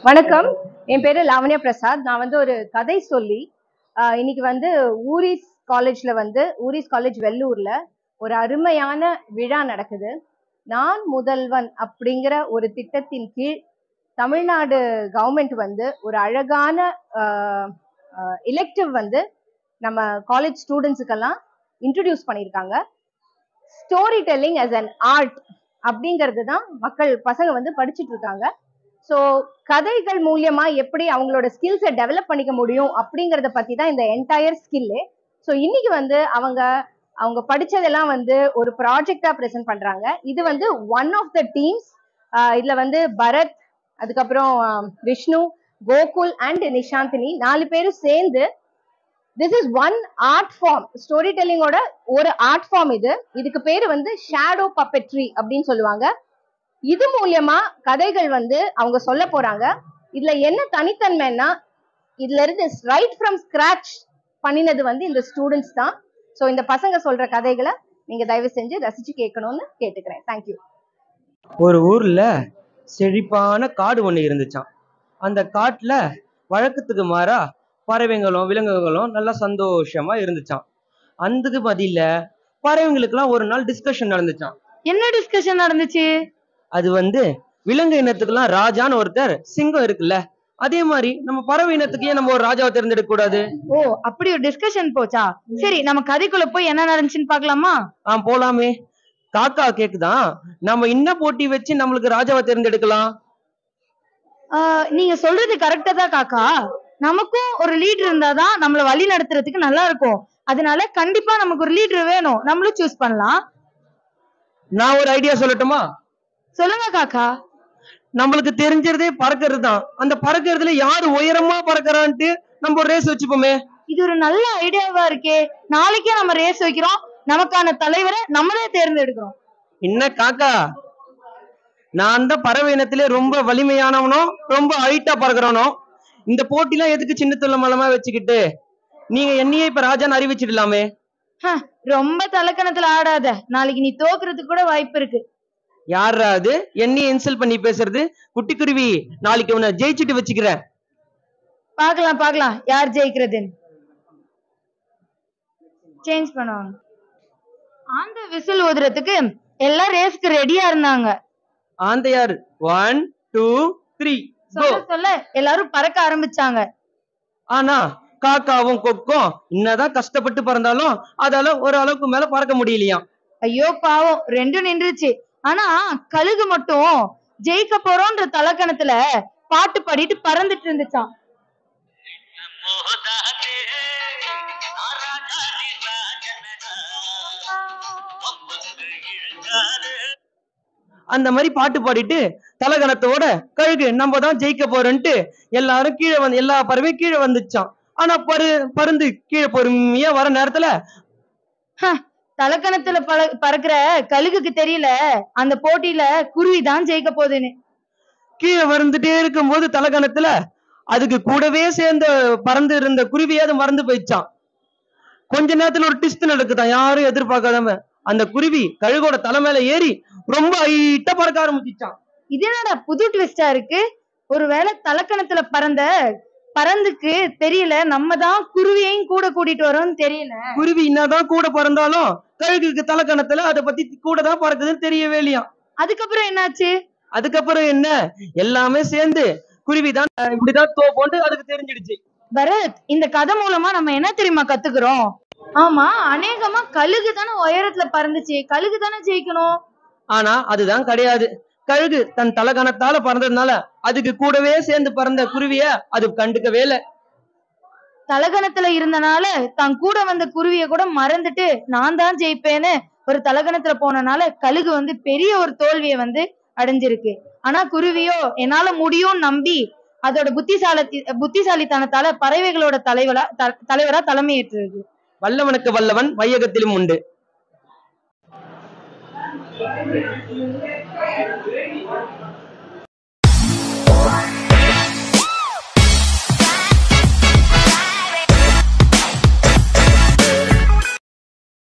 வணக்கம் என் பேரு லாவண்யா பிரசாத் நான் வந்து ஒரு கதை சொல்லி ஆஹ் இன்னைக்கு வந்து ஊரிஸ் காலேஜ்ல வந்து ஊரிஸ் காலேஜ் வெள்ளூர்ல ஒரு அருமையான விழா நடக்குது நான் முதல்வன் அப்படிங்கிற ஒரு திட்டத்தின் கீழ் தமிழ்நாடு கவர்மெண்ட் வந்து ஒரு அழகான எலெக்டிவ் வந்து நம்ம காலேஜ் ஸ்டூடெண்ட்ஸுக்கெல்லாம் இன்ட்ரடியூஸ் பண்ணியிருக்காங்க story telling as an art அப்படிங்கிறது தான் மக்கள் பசங்க வந்து படிச்சுட்டு இருக்காங்க ஸோ கதைகள் மூலியமா எப்படி அவங்களோட ஸ்கில்ஸை டெவலப் பண்ணிக்க முடியும் அப்படிங்கறத பத்தி தான் இந்த என்டையர் ஸ்கில்லு ஸோ இன்னைக்கு வந்து அவங்க அவங்க படிச்சதெல்லாம் வந்து ஒரு ப்ராஜெக்டா ப்ரெசென்ட் பண்றாங்க இது வந்து ஒன் ஆஃப் த டீம்ஸ் இதுல வந்து பரத் அதுக்கப்புறம் ஆஹ், விஷ்ணு கோகுல் அண்ட் நிஷாந்தினி நாலு பேரும் சேர்ந்து this is one art form story டெல்லிங்கோட ஒரு ஆர்ட் ஃபார்ம் இது இதுக்கு பேரு வந்து ஷேடோ பப்பெட்ரி அப்படின்னு சொல்லுவாங்க இது மூலியமா கதைகள் வந்து அவங்க சொல்ல போறாங்க இதுல என்ன தனித்தன்மைன்னா இதுல இருந்து ரைட் ஃப்ரம் ஸ்கிராச் பண்ணினது வந்து இந்த ஸ்டூடெண்ட்ஸ் தான் ஸோ இந்த பசங்க சொல்ற கதைகளை நீங்க தயவு செஞ்சு ரசிச்சு கேட்கணும்னு கேட்டுக்கிறேன் தேங்க்யூ ஒரு ஊர்ல செழிப்பான காடு ஒண்ணு இருந்துச்சாம் அந்த காட்டுல வழக்கத்துக்கு மாறா பறவைங்களும் விலங்குகளும் நல்லா சந்தோஷமா இருந்துச்சாம் அதுக்கு பதில பறவைங்களுக்குலாம் ஒரு நாள் டிஸ்கஷன் நடந்துச்சாம் என்ன டிஸ்கஷன் நடந்துச்சு அது வந்து விலங்கு இனத்துக்குலாம் ராஜான்னு ஒருத்தர் சிங்கம் இருக்குல்ல அதே மாதிரி நம்ம பறவை இனத்துக்கு ஏன் நம்ம ஒரு ராஜாவை தேர்ந்தெடுக்க கூடாது ஓ அப்படி ஒரு டிஸ்கஷன் போச்சா சரி நம்ம கதைக்குள்ள போய் என்ன நடந்துச்சுன்னு பார்க்கலாமா ஆ போலாமே காக்கா கேக்குதான் நம்ம என்ன போட்டி வச்சு நம்மளுக்கு ராஜாவை தேர்ந்தெடுக்கலாம் ஆஹ், நீங்க சொல்றது கரெக்டா தான் காக்கா நமக்கும் ஒரு லீடர் இருந்தாதான் நம்மள வழி நடத்துறதுக்கு நல்லா இருக்கும் அதனால கண்டிப்பா நமக்கு ஒரு லீடர் வேணும் நம்மளும் சூஸ் பண்ணலாம் நான் ஒரு ஐடியா சொல்லட்டுமா சொல்லுங்க காக்கா நம்மளுக்கு தெரிஞ்சதே பறக்கிறது தான் அந்த பறக்கிறதுல யாரு உயரமா பறக்கறான்ட்டு நம்ம ஒரு ரேஸ் வச்சுப்போமே இது ஒரு நல்ல ஐடியாவா இருக்கே நாளைக்கே நம்ம ரேஸ் வைக்கிறோம் நமக்கான தலைவரை நம்மளே தேர்ந்தெடுக்கிறோம் என்ன காக்கா நான் தான் பறவை இனத்திலே ரொம்ப வலிமையானவனும் ரொம்ப ஹைட்டா பறக்கிறவனோ இந்த போட்டிலாம் எதுக்கு சின்ன துள்ள மலமா வச்சுக்கிட்டு நீங்க என்னையே இப்ப ராஜான்னு அறிவிச்சிடலாமே ஹ, ரொம்ப தலக்கணத்துல ஆடாத நாளைக்கு நீ தோக்குறதுக்கு கூட வாய்ப்பு இருக்கு யாரா அது என்னைய இன்சல்ட் பண்ணி பேசுறது குட்டி குருவி நாளைக்கு உன்னை ஜெயிச்சுட்டு வச்சுக்கிறேன் பார்க்கலாம் பார்க்கலாம் யார் ஜெயிக்கிறதுன்னு சேஞ்ச் பண்ணுவாங்க ஆந்த விசில் ஊதுறதுக்கு எல்லாம் ரேஸ்க்கு ரெடியா இருந்தாங்க ஆந்தையார் ஒன் டூ த்ரீ கோ சொல்ல சொல்ல எல்லாரும் பறக்க ஆரம்பிச்சாங்க ஆனா காக்காவும் கொக்கும் என்னதான் கஷ்டப்பட்டு பறந்தாலும் அதால ஒரு அளவுக்கு மேல பறக்க முடியலையாம் ஐயோ பாவம் ரெண்டும் நின்றுச்சு ஆனா கழுகு மட்டும் ஜெயிக்க போறோன்ற தலக்கணத்துல பாட்டு பாடிட்டு பறந்துட்டு இருந்துச்சாம் மோதாதே ராஜாதி ராஜனடா ஒப்பந்து இழுக்காதே அந்த மாதிரி பாட்டு பாடிட்டு தலகணத்தோட கழுகு நம்ம தான் ஜெயிக்க போறோன்ட்டு எல்லாரும் கீழே வந்து எல்லா பறவையும் கீழே வந்துச்சாம் ஆனா பரு பருந்து கீழே பொறுமையா வர நேரத்துல தலக்கணத்துல பற பறக்கிற கழுகுக்கு தெரியல அந்த போட்டியில குருவி தான் ஜெயிக்க போகுதுன்னு கீழே வந்துட்டே இருக்கும்போது தலகணத்துல அதுக்கு கூடவே சேர்ந்த பறந்து இருந்த குருவியே அது மறந்து போயிடுச்சாம் கொஞ்ச நேரத்துல ஒரு டிஸ்ட் நடக்குதான் யாரும் எதிர்பார்க்காதவ அந்த குருவி கழுகோட தலை மேல ஏறி ரொம்ப ஹைட்டா பறக்க ஆரம்பிச்சிச்சான் இது என்னடா புது ட்விஸ்டா இருக்கு ஒருவேளை தலக்கணத்துல பறந்த பறந்துக்கு தெரியல நம்ம தான் குருவியையும் கூட கூட்டிட்டு வரோம்னு தெரியல குருவி என்னதான் கூட பறந்தாலும் கழுகுக்கு தலக்கணத்துல அதை பத்தி கூட தான் பறக்குதுன்னு தெரியவே இல்லையாம் அதுக்கப்புறம் என்னாச்சு அதுக்கப்புறம் என்ன எல்லாமே சேர்ந்து குருவி தான் இப்படிதான் தோப்போண்டு அதுக்கு தெரிஞ்சிடுச்சு பரத் இந்த கதை மூலமா நம்ம என்ன தெரியுமா கத்துக்கிறோம் ஆமா அநேகமா கழுகு தானே உயரத்துல பறந்துச்சு கழுகு தானே ஜெயிக்கணும் ஆனா அதுதான் கிடையாது கழுகு தன் தலகணத்தால பறந்ததுனால அதுக்கு கூடவே சேர்ந்து பறந்த குருவிய அது கண்டுக்கவே இல்ல தலகணத்துல இருந்தனால தான் கூட வந்த குருவிய கூட மறந்துட்டு நான் தான் ஜெயிப்பேன்னு ஒரு தலகணத்துல போனனால கழுகு வந்து பெரிய ஒரு தோல்வியை வந்து அடைஞ்சிருக்கு ஆனா குருவியோ என்னால முடியும்னு நம்பி அதோட புத்திசாலி புத்திசாலித்தனத்தால பறவைகளோட தலைவரா த- தலைவரா தலைமையேற்றிருக்கு வல்லவனுக்கு வல்லவன் வையகத்திலும் உண்டு